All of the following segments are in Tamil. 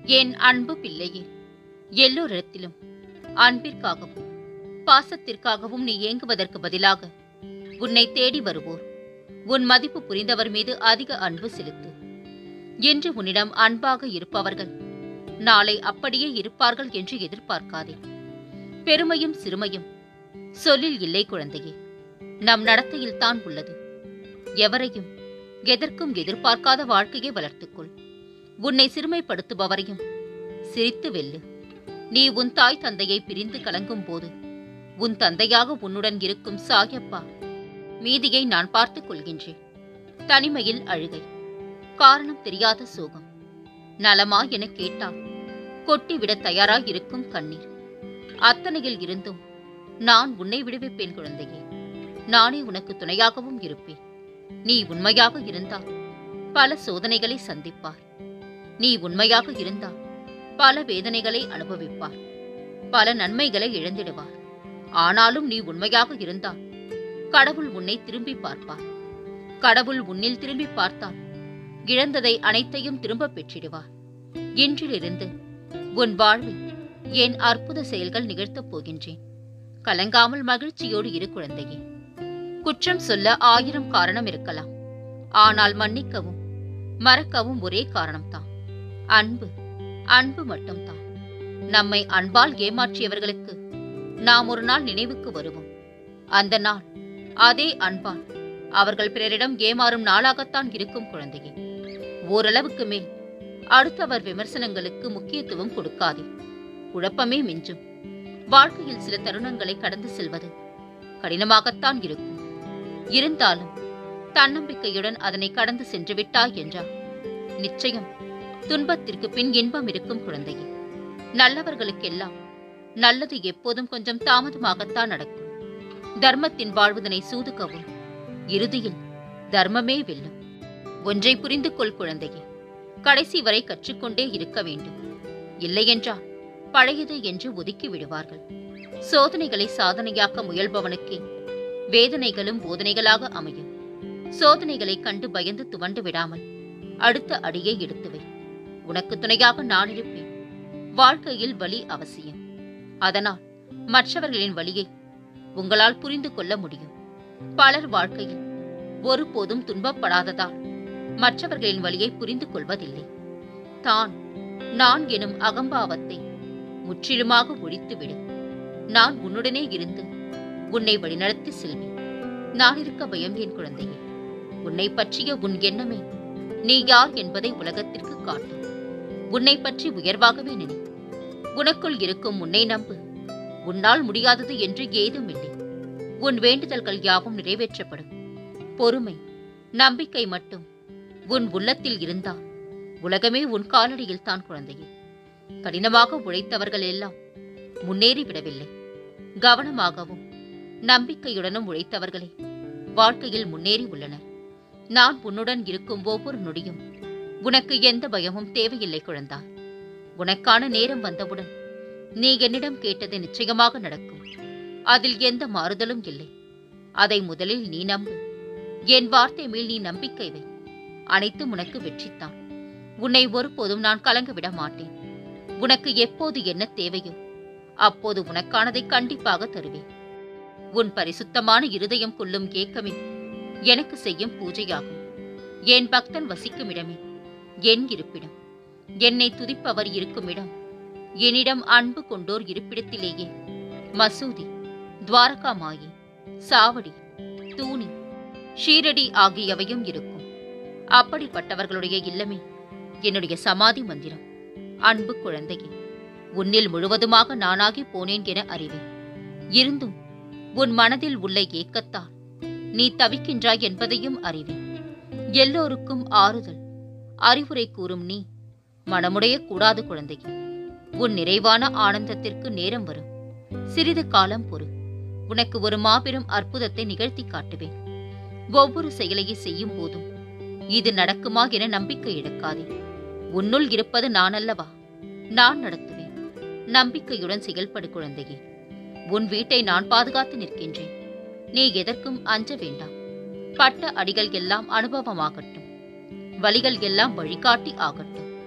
என் அன்பு பிள்ளையே எல்லோரிடத்திலும் அன்பிற்காகவும் பாசத்திற்காகவும் நீ ஏங்குவதற்கு பதிலாக உன்னை தேடி வருவோர் உன் மதிப்பு புரிந்தவர் மீது அதிக அன்பு செலுத்து இன்று உன்னிடம் அன்பாக இருப்பவர்கள் நாளை அப்படியே இருப்பார்கள் என்று எதிர்பார்க்காதே பெருமையும் சிறுமையும் சொல்லில் இல்லை குழந்தையே நம் நடத்தையில் தான் உள்ளது எவரையும் எதற்கும் எதிர்பார்க்காத வாழ்க்கையை வளர்த்துக்கொள் உன்னை சிறுமைப்படுத்துபவரையும் சிரித்து வெல்லு நீ உன் தாய் தந்தையை பிரிந்து கலங்கும் போது உன் தந்தையாக உன்னுடன் இருக்கும் சாயப்பா மீதியை நான் பார்த்துக் கொள்கின்றேன் தனிமையில் அழுகை காரணம் தெரியாத சோகம் நலமா என கேட்டால் கொட்டிவிட தயாராய் இருக்கும் கண்ணீர் அத்தனையில் இருந்தும் நான் உன்னை விடுவிப்பேன் குழந்தையே நானே உனக்கு துணையாகவும் இருப்பேன் நீ உண்மையாக இருந்தால் பல சோதனைகளை சந்திப்பார் நீ உண்மையாக இருந்தால் பல வேதனைகளை அனுபவிப்பார் பல நன்மைகளை இழந்திடுவார் ஆனாலும் நீ உண்மையாக இருந்தால் கடவுள் உன்னை திரும்பி பார்ப்பார் கடவுள் உன்னில் திரும்பி பார்த்தால் இழந்ததை அனைத்தையும் திரும்பப் பெற்றிடுவார் இன்றிலிருந்து உன் வாழ்வில் என் அற்புத செயல்கள் நிகழ்த்தப் போகின்றேன் கலங்காமல் மகிழ்ச்சியோடு இரு குழந்தையே குற்றம் சொல்ல ஆயிரம் காரணம் இருக்கலாம் ஆனால் மன்னிக்கவும் மறக்கவும் ஒரே காரணம்தான் அன்பு அன்பு மட்டும்தான் நம்மை அன்பால் ஏமாற்றியவர்களுக்கு நாம் ஒரு நாள் நினைவுக்கு வருவோம் அந்த நாள் அதே அன்பால் அவர்கள் பிறரிடம் ஏமாறும் நாளாகத்தான் இருக்கும் குழந்தையே ஓரளவுக்கு மேல் அடுத்தவர் விமர்சனங்களுக்கு முக்கியத்துவம் கொடுக்காதே குழப்பமே மிஞ்சும் வாழ்க்கையில் சில தருணங்களை கடந்து செல்வது கடினமாகத்தான் இருக்கும் இருந்தாலும் தன்னம்பிக்கையுடன் அதனை கடந்து சென்று விட்டாய் என்றால் நிச்சயம் துன்பத்திற்கு பின் இன்பம் இருக்கும் குழந்தையே நல்லவர்களுக்கெல்லாம் நல்லது எப்போதும் கொஞ்சம் தாமதமாகத்தான் நடக்கும் தர்மத்தின் வாழ்வதனை சூதுக்கவும் இறுதியில் தர்மமே வெல்லும் ஒன்றை புரிந்து கொள் குழந்தையே கடைசி வரை கற்றுக்கொண்டே இருக்க வேண்டும் இல்லையென்றால் பழையது என்று ஒதுக்கி விடுவார்கள் சோதனைகளை சாதனையாக்க முயல்பவனுக்கே வேதனைகளும் போதனைகளாக அமையும் சோதனைகளை கண்டு பயந்து துவண்டு விடாமல் அடுத்த அடியை எடுத்து வை உனக்கு துணையாக நான் இருப்பேன் வாழ்க்கையில் வலி அவசியம் அதனால் மற்றவர்களின் வழியை உங்களால் புரிந்து கொள்ள முடியும் பலர் வாழ்க்கையில் ஒருபோதும் துன்பப்படாததால் மற்றவர்களின் வழியை புரிந்து கொள்வதில்லை தான் நான் எனும் அகம்பாவத்தை முற்றிலுமாக ஒழித்துவிடு நான் உன்னுடனே இருந்து உன்னை வழிநடத்தி செல்வேன் நான் இருக்க பயம் என் குழந்தையே உன்னை பற்றிய உன் எண்ணமே நீ யார் என்பதை உலகத்திற்கு காட்டும் உன்னை பற்றி உயர்வாகவே நினை உனக்குள் இருக்கும் உன்னை நம்பு உன்னால் முடியாதது என்று ஏதுமில்லை உன் வேண்டுதல்கள் யாவும் நிறைவேற்றப்படும் பொறுமை நம்பிக்கை மட்டும் உன் உள்ளத்தில் இருந்தால் உலகமே உன் காலடியில் தான் குழந்தையே கடினமாக உழைத்தவர்கள் எல்லாம் முன்னேறி விடவில்லை கவனமாகவும் நம்பிக்கையுடனும் உழைத்தவர்களே வாழ்க்கையில் முன்னேறி உள்ளனர் நான் உன்னுடன் இருக்கும் ஒவ்வொரு நொடியும் உனக்கு எந்த பயமும் தேவையில்லை குழந்தாய் உனக்கான நேரம் வந்தவுடன் நீ என்னிடம் கேட்டது நிச்சயமாக நடக்கும் அதில் எந்த மாறுதலும் இல்லை அதை முதலில் நீ நம்பு என் வார்த்தை மேல் நீ நம்பிக்கை வை அனைத்தும் உனக்கு வெற்றித்தான் உன்னை ஒருபோதும் நான் கலங்க விட மாட்டேன் உனக்கு எப்போது என்ன தேவையோ அப்போது உனக்கானதை கண்டிப்பாக தருவேன் உன் பரிசுத்தமான இருதயம் கொள்ளும் ஏக்கமே எனக்கு செய்யும் பூஜையாகும் என் பக்தன் வசிக்கும் இடமே என் இருப்பிடம் என்னை துதிப்பவர் இருக்கும் இடம் என்னிடம் அன்பு கொண்டோர் இருப்பிடத்திலேயே மசூதி துவாரகா மாயி சாவடி தூணி ஷீரடி ஆகியவையும் இருக்கும் அப்படிப்பட்டவர்களுடைய இல்லமே என்னுடைய சமாதி மந்திரம் அன்பு குழந்தையே உன்னில் முழுவதுமாக நானாகி போனேன் என அறிவேன் இருந்தும் உன் மனதில் உள்ள ஏக்கத்தால் நீ தவிக்கின்றாய் என்பதையும் அறிவேன் எல்லோருக்கும் ஆறுதல் அறிவுரை கூறும் நீ மனமுடைய கூடாது குழந்தையே உன் நிறைவான ஆனந்தத்திற்கு நேரம் வரும் சிறிது காலம் பொறு உனக்கு ஒரு மாபெரும் அற்புதத்தை நிகழ்த்தி காட்டுவேன் ஒவ்வொரு செயலையை செய்யும் போதும் இது நடக்குமா என நம்பிக்கை எடுக்காதே உன்னுள் இருப்பது நான் அல்லவா நான் நடத்துவேன் நம்பிக்கையுடன் செயல்படு குழந்தையே உன் வீட்டை நான் பாதுகாத்து நிற்கின்றேன் நீ எதற்கும் அஞ்ச வேண்டாம் பட்ட அடிகள் எல்லாம் அனுபவமாகட்டும் வழிகள் எல்லாம் வழிகாட்டி ஆகட்டும்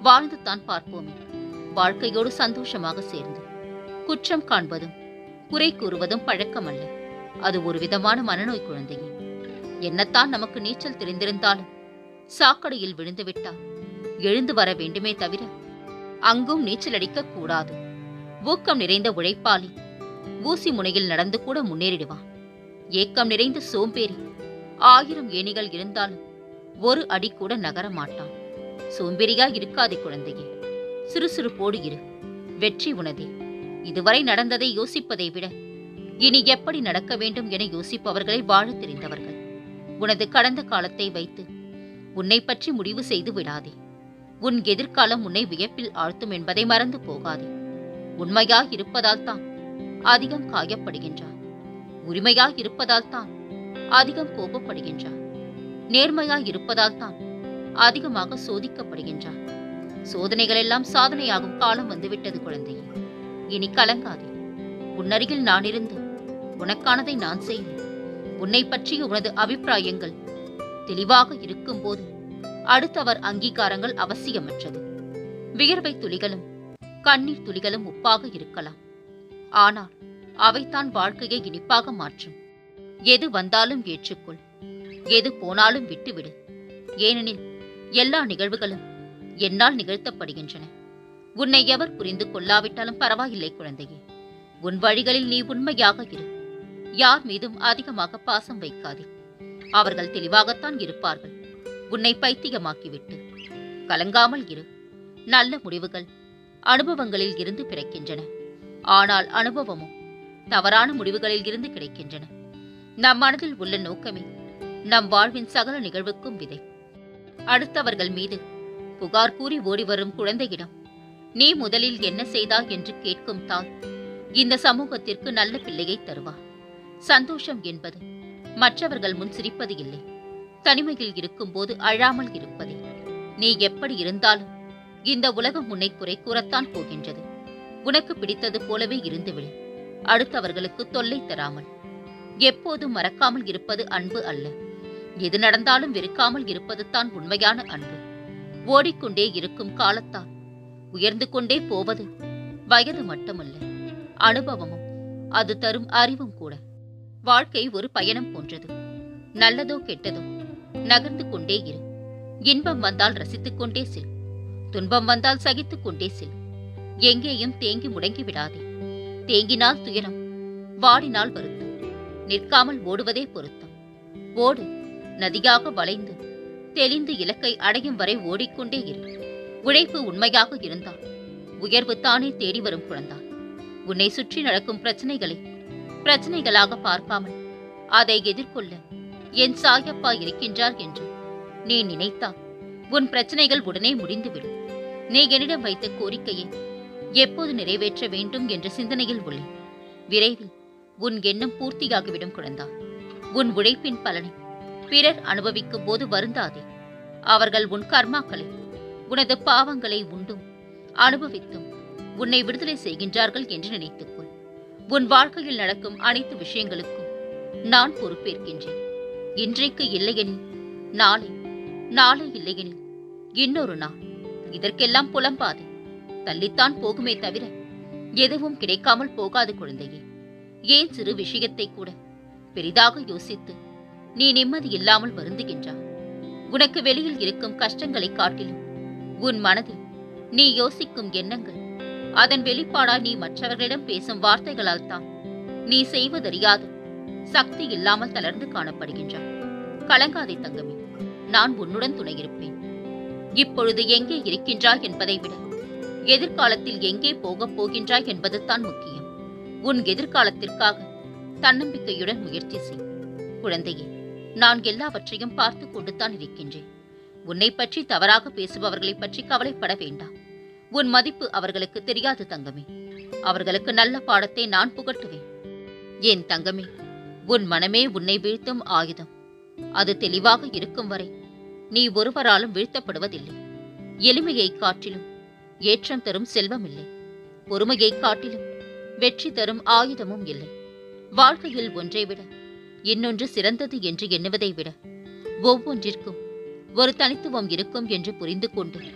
வாழ்ந்துதான் பார்ப்போமே வாழ்க்கையோடு சந்தோஷமாக சேர்ந்து குற்றம் காண்பதும் குறை கூறுவதும் பழக்கமல்ல அது ஒரு விதமான மனநோய் குழந்தையே என்னத்தான் நமக்கு நீச்சல் தெரிந்திருந்தாலும் சாக்கடையில் விழுந்துவிட்டால் எழுந்து வர வேண்டுமே தவிர அங்கும் நீச்சல் அடிக்க கூடாது ஊக்கம் நிறைந்த உழைப்பாளி ஊசி முனையில் நடந்து கூட முன்னேறிடுவான் ஏக்கம் நிறைந்த சோம்பேறி ஆயிரம் ஏணிகள் இருந்தாலும் ஒரு அடி கூட நகர மாட்டான் சோம்பேறியா இருக்காதே குழந்தையே சுறுசுறுப்போடு இரு வெற்றி உனதே இதுவரை நடந்ததை யோசிப்பதை விட இனி எப்படி நடக்க வேண்டும் என யோசிப்பவர்களை வாழத் தெரிந்தவர்கள் உனது கடந்த காலத்தை வைத்து உன்னை பற்றி முடிவு செய்து விடாதே உன் எதிர்காலம் உன்னை வியப்பில் ஆழ்த்தும் என்பதை மறந்து போகாதே உண்மையாய் இருப்பதால் தான் அதிகம் காயப்படுகின்றார் உரிமையாய் இருப்பதால் தான் அதிகம் கோபப்படுகின்றார் நேர்மையாய் இருப்பதால் தான் அதிகமாக சோதிக்கப்படுகின்றார் சோதனைகளெல்லாம் சாதனையாகும் காலம் வந்துவிட்டது குழந்தையே இனி கலங்காதே உன்னருகில் நான் இருந்து உனக்கானதை நான் செய்வேன் உன்னை பற்றிய உனது அபிப்பிராயங்கள் தெளிவாக இருக்கும்போது அடுத்தவர் அங்கீகாரங்கள் அவசியமற்றது வியர்வை துளிகளும் கண்ணீர் துளிகளும் உப்பாக இருக்கலாம் ஆனால் அவைதான் வாழ்க்கையை இனிப்பாக மாற்றும் எது வந்தாலும் ஏற்றுக்கொள் எது போனாலும் விட்டுவிடு ஏனெனில் எல்லா நிகழ்வுகளும் என்னால் நிகழ்த்தப்படுகின்றன உன்னை எவர் புரிந்து கொள்ளாவிட்டாலும் பரவாயில்லை குழந்தையே உன் வழிகளில் நீ உண்மையாக இரு யார் மீதும் அதிகமாக பாசம் வைக்காதே அவர்கள் தெளிவாகத்தான் இருப்பார்கள் உன்னை பைத்தியமாக்கிவிட்டு கலங்காமல் இரு நல்ல முடிவுகள் அனுபவங்களில் இருந்து பிறக்கின்றன ஆனால் அனுபவமும் தவறான முடிவுகளில் இருந்து கிடைக்கின்றன நம் மனதில் உள்ள நோக்கமே நம் வாழ்வின் சகல நிகழ்வுக்கும் விதை அடுத்தவர்கள் மீது புகார் கூறி ஓடி வரும் குழந்தையிடம் நீ முதலில் என்ன செய்தாய் என்று கேட்கும் தாய் இந்த சமூகத்திற்கு நல்ல பிள்ளையை தருவார் சந்தோஷம் என்பது மற்றவர்கள் முன் சிரிப்பது இல்லை தனிமையில் இருக்கும்போது அழாமல் இருப்பதே நீ எப்படி இருந்தாலும் இந்த உலகம் உன்னை குறை கூறத்தான் போகின்றது உனக்கு பிடித்தது போலவே இருந்துவிடு அடுத்தவர்களுக்கு தொல்லை தராமல் எப்போதும் மறக்காமல் இருப்பது அன்பு அல்ல எது நடந்தாலும் வெறுக்காமல் இருப்பது தான் உண்மையான அன்பு ஓடிக்கொண்டே இருக்கும் காலத்தால் உயர்ந்து கொண்டே போவது வயது மட்டுமல்ல அனுபவமும் அது தரும் அறிவும் கூட வாழ்க்கை ஒரு பயணம் போன்றது நல்லதோ கெட்டதோ நகர்ந்து கொண்டே இரு இன்பம் வந்தால் ரசித்துக் கொண்டே செல் துன்பம் வந்தால் சகித்துக் கொண்டே செல் எங்கேயும் தேங்கி முடங்கி விடாதே தேங்கினால் துயரம் வாடினால் வருத்தம் நிற்காமல் ஓடுவதே பொருத்தம் ஓடு நதியாக வளைந்து தெளிந்து இலக்கை அடையும் வரை ஓடிக்கொண்டே இரு உழைப்பு உண்மையாக இருந்தால் உயர்வு தானே தேடி வரும் குழந்தாய் உன்னை சுற்றி நடக்கும் பிரச்சனைகளை பிரச்சனைகளாக பார்க்காமல் அதை எதிர்கொள்ள என் சாயப்பா இருக்கின்றார் என்று நீ நினைத்தால் உன் பிரச்சனைகள் உடனே முடிந்துவிடும் நீ என்னிடம் வைத்த கோரிக்கையை எப்போது நிறைவேற்ற வேண்டும் என்ற சிந்தனையில் உள்ளேன் விரைவில் உன் எண்ணம் பூர்த்தியாகிவிடும் குழந்தாய் உன் உழைப்பின் பலனை பிறர் அனுபவிக்கும் போது வருந்தாதே அவர்கள் உன் கர்மாக்களை உனது பாவங்களை உண்டும் அனுபவித்தும் உன்னை விடுதலை செய்கின்றார்கள் என்று நினைத்துக்கொள் உன் வாழ்க்கையில் நடக்கும் அனைத்து விஷயங்களுக்கும் நான் பொறுப்பேற்கின்றேன் இன்றைக்கு இல்லையெனில் நாளை நாளை இல்லையெனில் இன்னொரு நாள் இதற்கெல்லாம் புலம்பாதே தள்ளித்தான் போகுமே தவிர எதுவும் கிடைக்காமல் போகாது குழந்தையே ஏன் சிறு விஷயத்தை கூட பெரிதாக யோசித்து நீ நிம்மதி இல்லாமல் வருந்துகின்றாய் உனக்கு வெளியில் இருக்கும் கஷ்டங்களை காட்டிலும் உன் மனதில் நீ யோசிக்கும் எண்ணங்கள் அதன் வெளிப்பாடாய் நீ மற்றவர்களிடம் பேசும் வார்த்தைகளால் தான் நீ செய்வதறியாது சக்தி இல்லாமல் தளர்ந்து காணப்படுகின்றாய் கலங்காதே தங்கமே நான் உன்னுடன் துணையிருப்பேன் இப்பொழுது எங்கே இருக்கின்றாய் என்பதை விட எதிர்காலத்தில் எங்கே போகப் போகின்றாய் என்பதுதான் முக்கியம் உன் எதிர்காலத்திற்காக தன்னம்பிக்கையுடன் முயற்சி செய் குழந்தையே நான் எல்லாவற்றையும் பார்த்து கொண்டுதான் இருக்கின்றேன் உன்னை பற்றி தவறாக பேசுபவர்களைப் பற்றி கவலைப்பட வேண்டாம் உன் மதிப்பு அவர்களுக்கு தெரியாது தங்கமே அவர்களுக்கு நல்ல பாடத்தை நான் புகட்டுவேன் என் தங்கமே உன் மனமே உன்னை வீழ்த்தும் ஆயுதம் அது தெளிவாக இருக்கும் வரை நீ ஒருவராலும் வீழ்த்தப்படுவதில்லை எளிமையை காட்டிலும் ஏற்றம் தரும் செல்வம் இல்லை பொறுமையை காட்டிலும் வெற்றி தரும் ஆயுதமும் இல்லை வாழ்க்கையில் ஒன்றை விட இன்னொன்று சிறந்தது என்று எண்ணுவதை விட ஒவ்வொன்றிற்கும் ஒரு தனித்துவம் இருக்கும் என்று புரிந்து கொண்டு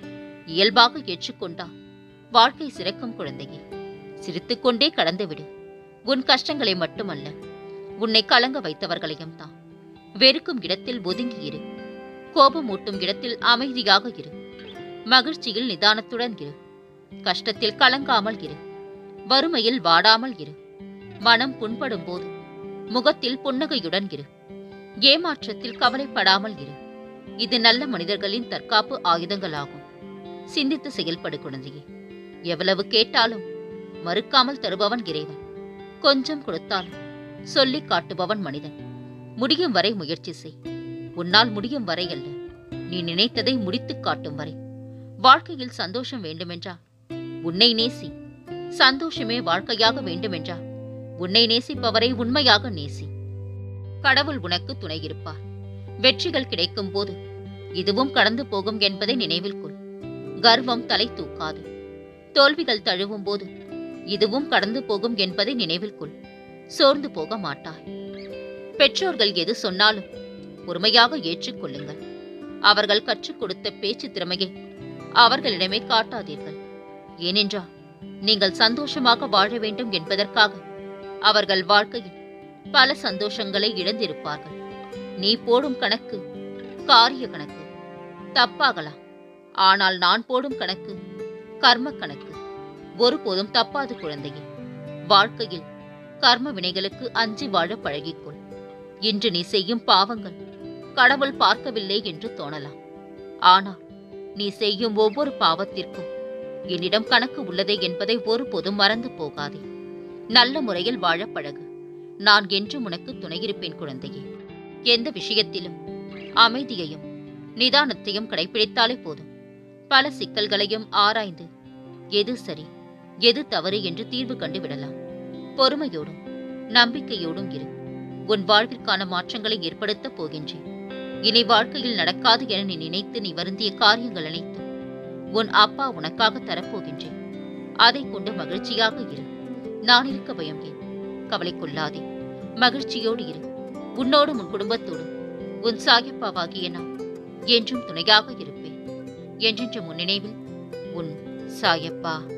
இயல்பாக ஏற்றுக்கொண்டா வாழ்க்கை சிறக்கும் குழந்தையே சிரித்துக்கொண்டே கடந்துவிடு உன் கஷ்டங்களை மட்டுமல்ல உன்னை கலங்க வைத்தவர்களையும் தான் வெறுக்கும் இடத்தில் ஒதுங்கி இரு கோபமூட்டும் இடத்தில் அமைதியாக இரு மகிழ்ச்சியில் நிதானத்துடன் இரு கஷ்டத்தில் கலங்காமல் இரு வறுமையில் வாடாமல் இரு மனம் புண்படும் போது முகத்தில் புன்னகையுடன் இரு ஏமாற்றத்தில் கவலைப்படாமல் இரு இது நல்ல மனிதர்களின் தற்காப்பு ஆயுதங்களாகும் சிந்தித்து செயல்படு குழந்தையே எவ்வளவு கேட்டாலும் மறுக்காமல் தருபவன் இறைவன் கொஞ்சம் கொடுத்தாலும் சொல்லிக் காட்டுபவன் மனிதன் முடியும் வரை முயற்சி செய் உன்னால் முடியும் வரை அல்ல நீ நினைத்ததை முடித்துக் காட்டும் வரை வாழ்க்கையில் சந்தோஷம் வேண்டுமென்றால் உன்னை நேசி சந்தோஷமே வாழ்க்கையாக வேண்டுமென்றால் உன்னை நேசிப்பவரை உண்மையாக நேசி கடவுள் உனக்கு துணை இருப்பார் வெற்றிகள் கிடைக்கும் போது இதுவும் கடந்து போகும் என்பதை நினைவில் கொள் கர்வம் தலை தூக்காது தோல்விகள் தழுவும் போது இதுவும் கடந்து போகும் என்பதை நினைவில் கொள் சோர்ந்து போக மாட்டாய் பெற்றோர்கள் எது சொன்னாலும் பொறுமையாக ஏற்றுக்கொள்ளுங்கள் அவர்கள் கற்றுக் கொடுத்த பேச்சு திறமையை அவர்களிடமே காட்டாதீர்கள் ஏனென்றால் நீங்கள் சந்தோஷமாக வாழ வேண்டும் என்பதற்காக அவர்கள் வாழ்க்கையில் பல சந்தோஷங்களை இழந்திருப்பார்கள் நீ போடும் கணக்கு காரிய கணக்கு தப்பாகலாம் ஆனால் நான் போடும் கணக்கு கர்ம கணக்கு ஒருபோதும் தப்பாது குழந்தையே வாழ்க்கையில் கர்ம வினைகளுக்கு அஞ்சி வாழ பழகிக்கொள் இன்று நீ செய்யும் பாவங்கள் கடவுள் பார்க்கவில்லை என்று தோணலாம் ஆனால் நீ செய்யும் ஒவ்வொரு பாவத்திற்கும் என்னிடம் கணக்கு உள்ளதே என்பதை ஒருபோதும் மறந்து போகாதே நல்ல முறையில் வாழ பழகு நான் என்றும் உனக்கு துணையிருப்பேன் குழந்தையே எந்த விஷயத்திலும் அமைதியையும் நிதானத்தையும் கடைபிடித்தாலே போதும் பல சிக்கல்களையும் ஆராய்ந்து எது சரி எது தவறு என்று தீர்வு கண்டு விடலாம் பொறுமையோடும் நம்பிக்கையோடும் இரு உன் வாழ்விற்கான மாற்றங்களை ஏற்படுத்தப் போகின்றேன் இனி வாழ்க்கையில் நடக்காது என நீ நினைத்து நீ வருந்திய காரியங்கள் அனைத்தும் உன் அப்பா உனக்காக தரப்போகின்றேன் அதை கொண்டு மகிழ்ச்சியாக இரு நான் இருக்க பயம் ஏன் கவலை கொள்ளாதே மகிழ்ச்சியோடு இரு உன்னோடும் உன் குடும்பத்தோடும் உன் சாயப்பாவாகிய நான் என்றும் துணையாக இருப்பேன் என்றென்று முன் நினைவில் உன் சாயப்பா